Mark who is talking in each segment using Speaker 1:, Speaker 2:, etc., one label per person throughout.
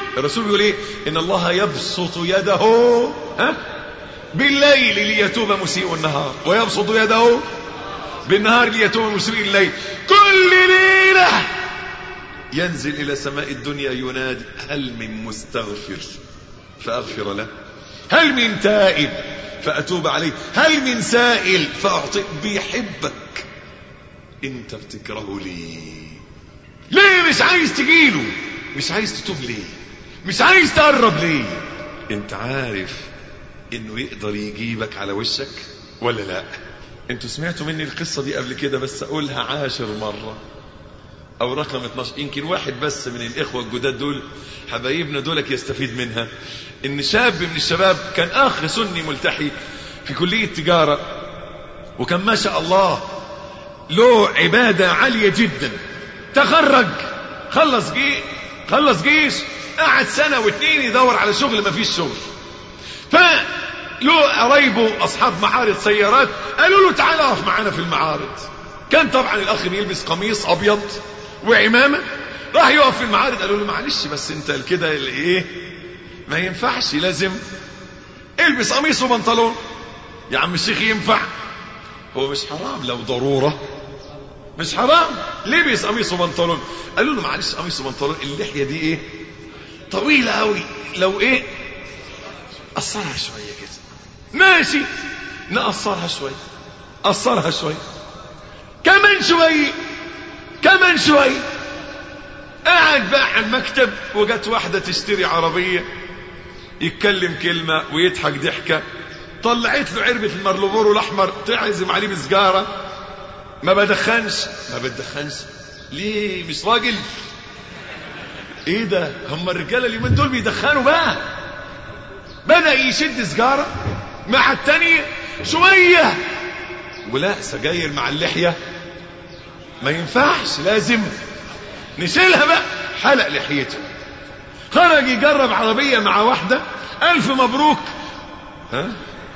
Speaker 1: الرسول بيقول ايه ان الله يبسط يده ها بالليل ليتوب مسيء النهار ويبسط يده بالنهار ليتوب مسيء الليل كل ليلة ينزل إلى سماء الدنيا ينادي هل من مستغفر فأغفر له هل من تائب فأتوب عليه هل من سائل فأعطيه بيحبك انت بتكرهه ليه ليه مش عايز تجيله مش عايز تتوب ليه مش عايز تقرب ليه انت عارف انه يقدر يجيبك على وشك ولا لا انتوا سمعتوا مني القصة دي قبل كده بس اقولها عاشر مرة او رقم 12 يمكن واحد بس من الاخوة الجداد دول حبايبنا دولك يستفيد منها ان شاب من الشباب كان اخ سني ملتحي في كلية تجارة وكان ما شاء الله له عبادة عالية جدا تخرج خلص جيش خلص جيش قعد سنة واتنين يدور على شغل ما فيش شغل فله قرايبه اصحاب معارض سيارات قالوا له تعالى اقف معانا في المعارض كان طبعا الاخ بيلبس قميص ابيض وعمامه راح يقف في المعارض قالوا له معلش بس انت كده ايه ما ينفعش لازم البس قميص وبنطلون يا عم الشيخ ينفع هو مش حرام لو ضروره مش حرام لبس قميص وبنطلون قالوا له معلش قميص وبنطلون اللحيه دي ايه طويله قوي لو ايه قصرها شويه كده ماشي نقصرها شويه قصرها شويه كمان شويه كمان شويه قاعد بقى على المكتب وجت واحده تشتري عربيه يتكلم كلمه ويضحك ضحكه طلعت له علبه المرلبورو الاحمر تعزم عليه بسجاره ما بدخنش ما بتدخنش ليه مش راجل ايه ده هم الرجاله اليومين دول بيدخنوا بقى بدا يشد سجاره مع التانية شويه ولا سجاير مع اللحيه ما ينفعش لازم نشيلها بقى حلق لحيته خرج يجرب عربيه مع واحده الف مبروك ها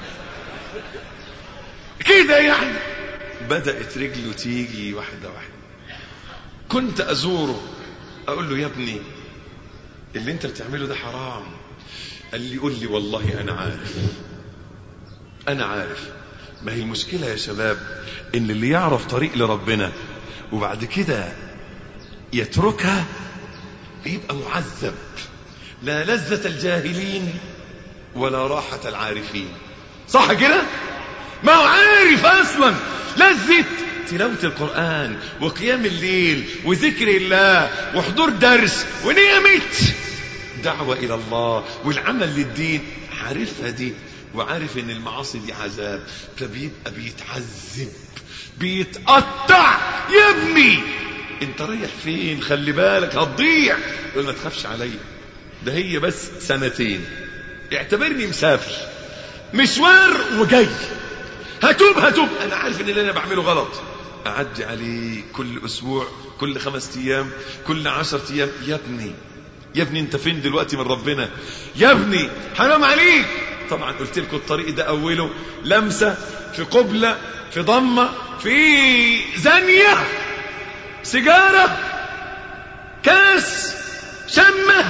Speaker 1: كده يعني بدأت رجله تيجي واحدة واحدة كنت أزوره أقول له يا ابني اللي انت بتعمله ده حرام قال لي قول لي والله أنا عارف أنا عارف ما هي المشكلة يا شباب إن اللي يعرف طريق لربنا وبعد كده يتركها بيبقى معذب لا لذة الجاهلين ولا راحة العارفين صح كده ما هو عارف اصلا لذة تلاوة القرآن وقيام الليل وذكر الله وحضور درس ونعمة دعوة إلى الله والعمل للدين عارفها دي وعارف ان المعاصي دي عذاب فبيبقى بيتعذب بيتقطع يا ابني انت رايح فين خلي بالك هتضيع يقول ما تخافش عليا ده هي بس سنتين اعتبرني مسافر مشوار وجاي هتوب هتوب انا عارف ان اللي انا بعمله غلط اعدي عليه كل اسبوع كل خمس ايام كل عشر ايام يا ابني يا ابني انت فين دلوقتي من ربنا يا ابني حرام عليك طبعا قلت لكم الطريق ده اوله لمسه في قبله في ضمه في زانيه سيجاره كاس شمه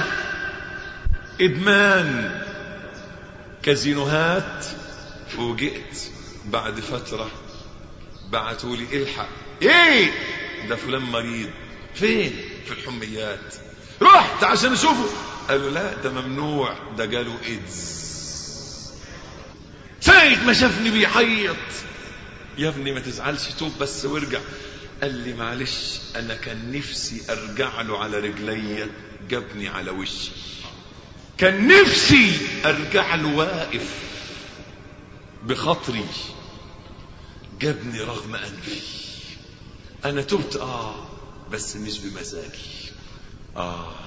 Speaker 1: ادمان كازينوهات فوجئت بعد فترة بعتوا لي الحق ايه ده فلان مريض فين في الحميات رحت عشان اشوفه قالوا لا ده ممنوع ده جاله ايدز ساعة ما شافني بيعيط يا ابني ما تزعلش توب بس وارجع قال لي معلش انا كان نفسي ارجع له على رجلي جابني على وشي كان نفسي ارجع له واقف بخاطري جابني رغم انفي انا تبت اه بس مش بمزاجي اه